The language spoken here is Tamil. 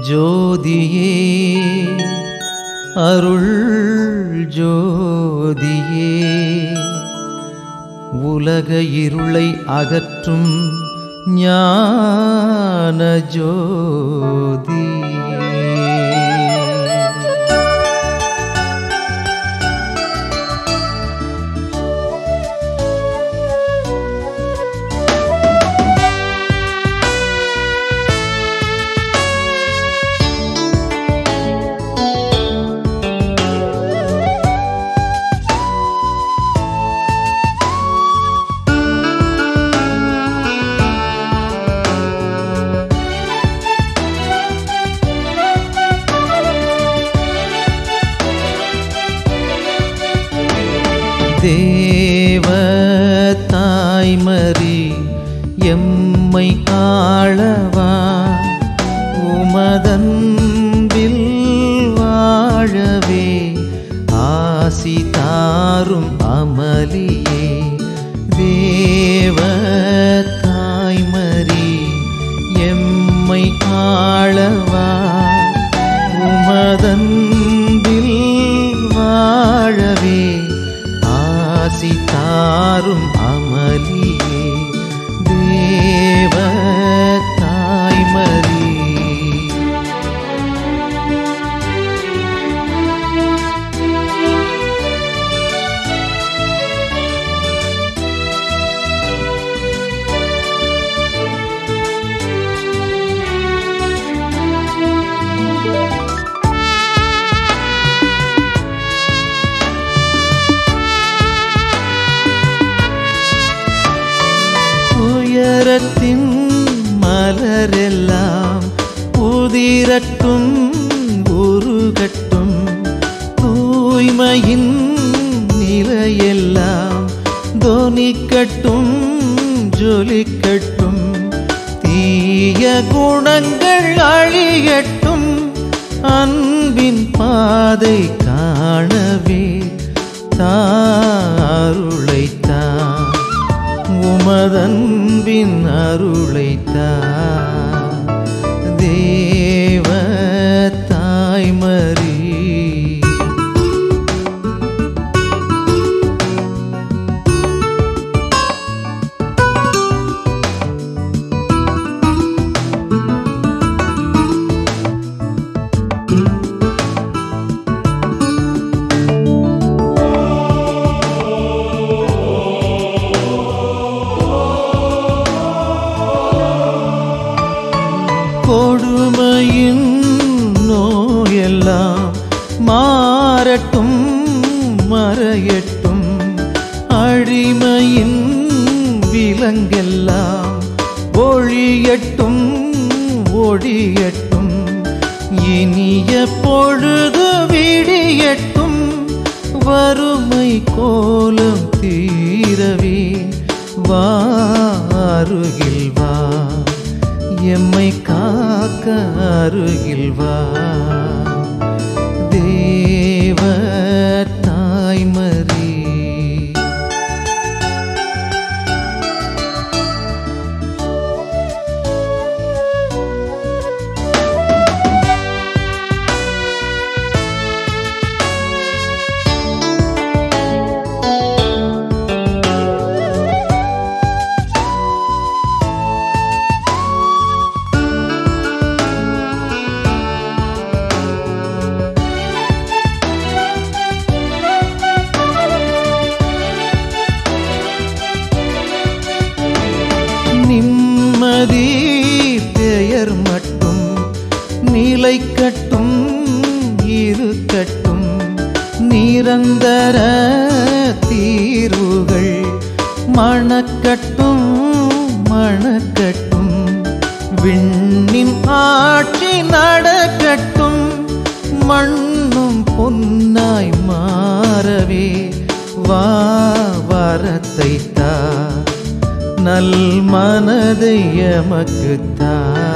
ஜோதியே அருள் ஜோதியே உலக இருளை அகற்றும் ஞான ஜோதியே தேவ தாய்மரி எம்மை ஆளவா உமதன்பில் வாழவே ஆசி தாரும் அமளியே தேவ தாய்மரி எம்மை ஆளவா உமதன்பில் வாழவே ஆசி தாரும் அமளியே தேவ தாய்மரி உயரத்தின் மலரெல்லாம் உதிரட்டும் உருகட்டும் தூய்மையின் நிலையெல்லாம் தொனிக்கட்டும் ஜொலிக்கட்டும் தீய குணங்கள் அழியட்டும் அன்பின் பாதை காணவே தாருளைத்தா உமதன்பின் அருளைத்தா தேவ தாய்மரி கொடுமையின் நோயெல்லாம் மாறட்டும் மறையட்டும் அழிமையின் விலங்கெல்லாம் ஒழியட்டும் ஒழியட்டும் இனிய பொழுது விடியட்டும் வறுமை கோலம் தீரவே வாருகில் வா எம்மை காக்க அருகில் வா தேவ தாய்மரி நிம்மதி பெயர் மட்டும் நிலைக்கட்டும் இருக்கட்டும் நிரந்தர தீர்வுகள் மணக்கட்டும் மணக்கட்டும் விண்ணின் ஆட்சி நடக்கட்டும் மண்ணும் பொன்னாய் மாறவே வா வரத்தை தா நல் மனதை எமக்கு தா